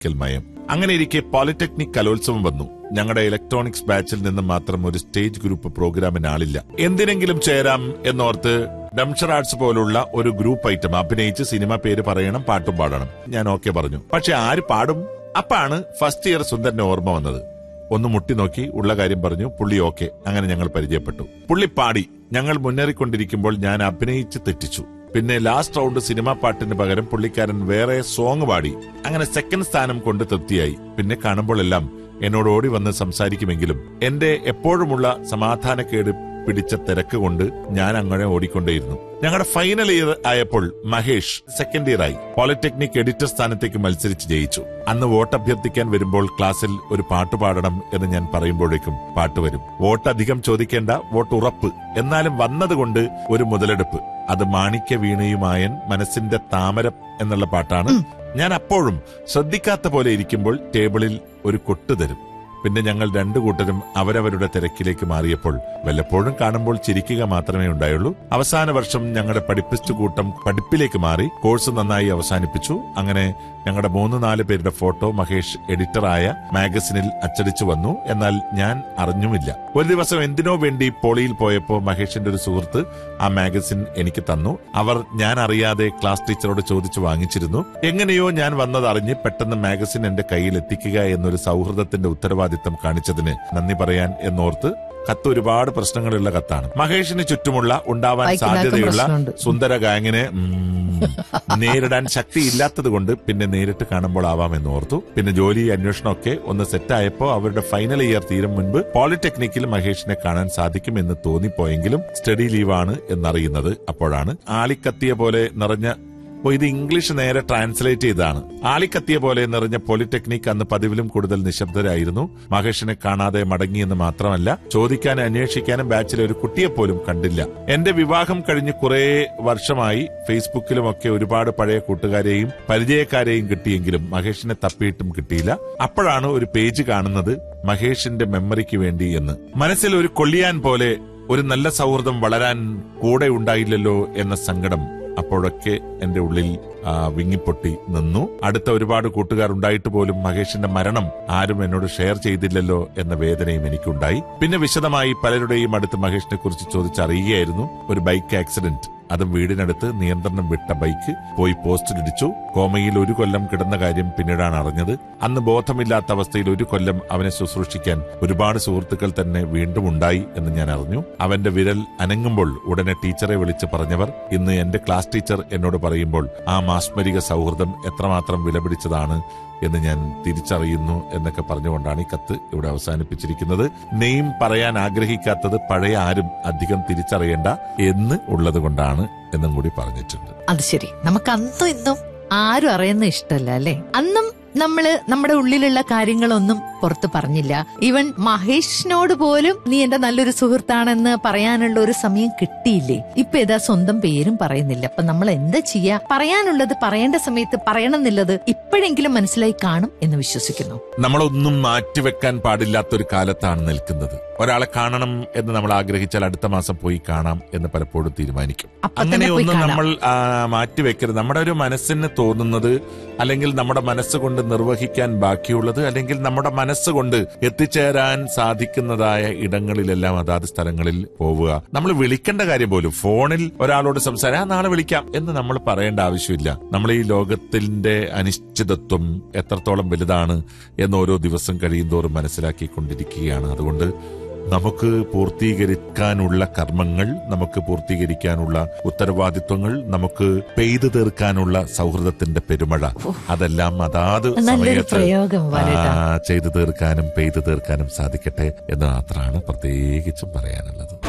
ക്കൽ മയം അങ്ങനെ ഇരിക്കെ പോളിടെക്നിക് കലോത്സവം വന്നു ഞങ്ങളുടെ ഇലക്ട്രോണിക്സ് ബാച്ചിൽ നിന്ന് മാത്രം ഒരു സ്റ്റേജ് ഗ്രൂപ്പ് പ്രോഗ്രാമിന് ആളില്ല എന്തിനെങ്കിലും ചേരാം എന്നോർത്ത് ഡംഷർ ആർട്സ് പോലുള്ള ഒരു ഗ്രൂപ്പ് ഐറ്റം അഭിനയിച്ച് സിനിമ പേര് പറയണം പാട്ടും പാടണം ഞാൻ ഓക്കെ പറഞ്ഞു പക്ഷെ ആര് പാടും അപ്പാണ് ഫസ്റ്റ് ഇയർ സുന്ദരന്റെ ഓർമ്മ വന്നത് ഒന്ന് മുട്ടി നോക്കി ഉള്ള കാര്യം പറഞ്ഞു പുള്ളി ഓക്കെ അങ്ങനെ ഞങ്ങൾ പരിചയപ്പെട്ടു പുള്ളി പാടി ഞങ്ങൾ മുന്നേറിക്കൊണ്ടിരിക്കുമ്പോൾ ഞാൻ അഭിനയിച്ച് തെറ്റിച്ചു പിന്നെ ലാസ്റ്റ് റൗണ്ട് സിനിമാ പാട്ടിന് പകരം പുള്ളിക്കാരൻ വേറെ സോങ് പാടി അങ്ങനെ സെക്കൻഡ് സ്ഥാനം കൊണ്ട് തൃപ്തിയായി പിന്നെ കാണുമ്പോഴെല്ലാം എന്നോട് ഓടി വന്ന് സംസാരിക്കുമെങ്കിലും എന്റെ എപ്പോഴുമുള്ള സമാധാനക്കേട് പിടിച്ച തിരക്ക് കൊണ്ട് ഞാൻ അങ്ങനെ ഓടിക്കൊണ്ടേയിരുന്നു ഞങ്ങളുടെ ഫൈനൽ ഇയർ ആയപ്പോൾ മഹേഷ് സെക്കൻഡ് ഇയർ ആയി പോളിടെക്നിക് എഡിറ്റർ സ്ഥാനത്തേക്ക് മത്സരിച്ച് ജയിച്ചു അന്ന് വോട്ട് അഭ്യർത്ഥിക്കാൻ വരുമ്പോൾ ക്ലാസ്സിൽ ഒരു പാട്ട് പാടണം എന്ന് ഞാൻ പറയുമ്പോഴേക്കും പാട്ട് വരും വോട്ട് അധികം ചോദിക്കേണ്ട വോട്ട് ഉറപ്പ് എന്നാലും വന്നതുകൊണ്ട് ഒരു മുതലെടുപ്പ് അത് മാണിക്യ വീണയുമായൻ മനസ്സിന്റെ താമരം എന്നുള്ള പാട്ടാണ് ഞാൻ അപ്പോഴും ശ്രദ്ധിക്കാത്ത പോലെ ഇരിക്കുമ്പോൾ ടേബിളിൽ ഒരു കൊട്ട് തരും പിന്നെ ഞങ്ങൾ രണ്ടു കൂട്ടരും അവരവരുടെ തിരക്കിലേക്ക് മാറിയപ്പോൾ വല്ലപ്പോഴും കാണുമ്പോൾ ചിരിക്കുക മാത്രമേ ഉണ്ടായുള്ളൂ അവസാന വർഷം ഞങ്ങളുടെ പഠിപ്പിച്ചു കൂട്ടം പഠിപ്പിലേക്ക് മാറി കോഴ്സ് നന്നായി അവസാനിപ്പിച്ചു അങ്ങനെ ഞങ്ങളുടെ മൂന്ന് നാല് പേരുടെ ഫോട്ടോ മഹേഷ് എഡിറ്ററായ മാഗസിനിൽ അച്ചടിച്ചു വന്നു എന്നാൽ ഞാൻ അറിഞ്ഞുമില്ല ഒരു ദിവസം എന്തിനോ വേണ്ടി പോളിയിൽ പോയപ്പോ മഹേഷിന്റെ ഒരു സുഹൃത്ത് ആ മാഗസിൻ എനിക്ക് തന്നു അവർ ഞാൻ അറിയാതെ ക്ലാസ് ടീച്ചറോട് ചോദിച്ചു വാങ്ങിച്ചിരുന്നു എങ്ങനെയോ ഞാൻ വന്നത് അറിഞ്ഞ് പെട്ടെന്ന് മാഗസിൻ എന്റെ കയ്യിൽ എത്തിക്കുക എന്നൊരു സൗഹൃദത്തിന്റെ ഉത്തരവാദിത്തം കാണിച്ചതിന് നന്ദി പറയാൻ എന്നോർത്ത് കത്ത് ഒരുപാട് പ്രശ്നങ്ങളുള്ള കത്താണ് മഹേഷിന് ചുറ്റുമുള്ള ഉണ്ടാവാൻ വായിക്കുന്നയാൾക്കും സാധ്യതയുള്ള പ്രശ്നമുണ്ട്. സുന്ദര ഗാങ്ങിനെ ഉം, നേരിടാൻ ശക്തിയില്ലാത്തത് കൊണ്ട് പിന്നെ നേരിട്ട് കാണുമ്പോൾ ആവാമെന്ന് ഓർത്തു പിന്നെ ജോലി അന്വേഷണമൊക്കെ ഒന്ന് സെറ്റായപ്പോ അവരുടെ ഫൈനൽ ഇയർ തീരും മുൻപ് പോളിടെക്നിക്കിൽ മഹേഷിനെ കാണാൻ സാധിക്കുമെന്ന് തോന്നിപ്പോയെങ്കിലും സ്റ്റഡി ലീവാണ് എന്നറിയുന്നത് അപ്പോഴാണ് ആളിക്കത്തിയ പോലെ നിറഞ്ഞ ഓ ഇത് ഇംഗ്ലീഷ് നേരെ ട്രാൻസ്ലേറ്റ് ചെയ്താണ് ആളിക്കത്തിയ പോലെ നിറഞ്ഞ പോളിടെക്നിക് അന്ന് പതിവിലും കൂടുതൽ നിശബ്ദരായിരുന്നു മഹേഷിനെ കാണാതെ മടങ്ങിയെന്ന് മാത്രമല്ല ചോദിക്കാനും അന്വേഷിക്കാനും ബാച്ചിലെ ഒരു കുട്ടിയെ പോലും കണ്ടില്ല എന്റെ വിവാഹം കഴിഞ്ഞ് കുറെ വർഷമായി ഫേസ്ബുക്കിലുമൊക്കെ ഒരുപാട് പഴയ കൂട്ടുകാരെയും പരിചയക്കാരെയും കിട്ടിയെങ്കിലും മഹേഷിനെ തപ്പിയിട്ടും കിട്ടിയില്ല അപ്പോഴാണ് ഒരു പേജ് കാണുന്നത് മഹേഷിന്റെ മെമ്മറിക്ക് വേണ്ടി എന്ന് മനസ്സിൽ ഒരു കൊള്ളിയാൻ പോലെ ഒരു നല്ല സൗഹൃദം വളരാൻ കൂടെ ഉണ്ടായില്ലല്ലോ എന്ന സങ്കടം അപ്പോഴൊക്കെ എന്റെ ഉള്ളിൽ ആ, വിങ്ങിപ്പൊട്ടി നിന്നു അടുത്ത ഒരുപാട് കൂട്ടുകാർ ഉണ്ടായിട്ട് പോലും മഹേഷിന്റെ മരണം ആരും എന്നോട് ഷെയർ ചെയ്തില്ലല്ലോ എന്ന വേദനയും എനിക്കുണ്ടായി പിന്നെ വിശദമായി പലരുടെയും അടുത്ത് മഹേഷിനെ കുറിച്ച് ചോദിച്ചറിയുകയായിരുന്നു ഒരു ബൈക്ക് ആക്സിഡന്റ് അതും വീടിനടുത്ത് നിയന്ത്രണം വിട്ട ബൈക്ക് പോയി പോസ്റ്റിലിടിച്ചു കോമയിൽ ഒരു കൊല്ലം കിടന്ന കാര്യം പിന്നീടാണ് അറിഞ്ഞത് അന്ന് ബോധമില്ലാത്ത അവസ്ഥയിൽ ഒരു കൊല്ലം അവനെ ശുശ്രൂഷിക്കാൻ ഒരുപാട് സുഹൃത്തുക്കൾ തന്നെ വീണ്ടും ഉണ്ടായി എന്ന് ഞാൻ അറിഞ്ഞു അവന്റെ വിരൽ അനങ്ങുമ്പോൾ ഉടനെ ടീച്ചറെ വിളിച്ച് പറഞ്ഞവർ ഇന്ന് എന്റെ ക്ലാസ് ടീച്ചർ എന്നോട് പറയുമ്പോൾ ആ മാസ്മരിക സൗഹൃദം എത്രമാത്രം വിലപിടിച്ചതാണ് എന്ന് ഞാൻ തിരിച്ചറിയുന്നു എന്നൊക്കെ പറഞ്ഞുകൊണ്ടാണ് ഈ കത്ത് ഇവിടെ അവസാനിപ്പിച്ചിരിക്കുന്നത് നെയ്യും പറയാൻ ആഗ്രഹിക്കാത്തത് പഴയ ആരും അധികം തിരിച്ചറിയേണ്ട എന്ന് ഉള്ളത് കൊണ്ടാണ് എന്നും കൂടി പറഞ്ഞിട്ടുണ്ട് അത് ശരി നമുക്ക് അന്നും ഇന്നും ആരും അറിയുന്ന ഇഷ്ടമല്ല അല്ലെ അന്നും നമ്മള് നമ്മുടെ ഉള്ളിലുള്ള കാര്യങ്ങളൊന്നും പുറത്ത് പറഞ്ഞില്ല ഈവൻ മഹേഷിനോട് പോലും നീ എന്റെ നല്ലൊരു സുഹൃത്താണെന്ന് പറയാനുള്ള ഒരു സമയം കിട്ടിയില്ലേ ഇപ്പൊ ഏതാ സ്വന്തം പേരും പറയുന്നില്ല അപ്പൊ നമ്മൾ എന്താ ചെയ്യാ പറയാനുള്ളത് പറയേണ്ട സമയത്ത് പറയണമെന്നുള്ളത് ഇപ്പോഴെങ്കിലും മനസ്സിലായി കാണും എന്ന് വിശ്വസിക്കുന്നു നമ്മളൊന്നും മാറ്റിവെക്കാൻ പാടില്ലാത്തൊരു കാലത്താണ് നിൽക്കുന്നത് ഒരാളെ കാണണം എന്ന് നമ്മൾ ആഗ്രഹിച്ചാൽ അടുത്ത മാസം പോയി കാണാം എന്ന് പലപ്പോഴും തീരുമാനിക്കും അപ്പൊ തന്നെ അങ്ങനെ പോയി ഒന്നും കാണാം. നമ്മൾ ആ, മാറ്റിവെക്കരുത് നമ്മുടെ ഒരു മനസ്സിന് തോന്നുന്നത് അല്ലെങ്കിൽ നമ്മുടെ മനസ്സുകൊണ്ട് നിർവഹിക്കാൻ ബാക്കിയുള്ളത് അല്ലെങ്കിൽ നമ്മുടെ മനസ്സുകൊണ്ട് എത്തിച്ചേരാൻ സാധിക്കുന്നതായ ഇടങ്ങളിലെല്ലാം അതാത് സ്ഥലങ്ങളിൽ പോവുക നമ്മൾ വിളിക്കേണ്ട കാര്യം പോലും ഫോണിൽ ഒരാളോട് സംസാരം "ആ, നാളെ വിളിക്കാം എന്ന് നമ്മൾ പറയേണ്ട ആവശ്യമില്ല നമ്മൾ ഈ ലോകത്തിന്റെ അനിശ്ചിതത്വം എത്രത്തോളം വലുതാണ് എന്ന് ഓരോ ദിവസം കഴിയുന്തോറും മനസ്സിലാക്കിക്കൊണ്ടിരിക്കുകയാണ് അതുകൊണ്ട് നമുക്ക് പൂർത്തീകരിക്കാനുള്ള കർമ്മങ്ങൾ നമുക്ക് പൂർത്തീകരിക്കാനുള്ള ഉത്തരവാദിത്വങ്ങൾ നമുക്ക് പെയ്തു തീർക്കാനുള്ള സൗഹൃദത്തിന്റെ പെരുമഴ അതെല്ലാം അതാത് നല്ലൊരു സമയത്ത് പ്രയോഗം വരട്ടെ. ആ, ചെയ്തു തീർക്കാനും പെയ്തു തീർക്കാനും സാധിക്കട്ടെ എന്ന് മാത്രമാണ് പ്രത്യേകിച്ചും പറയാനുള്ളത്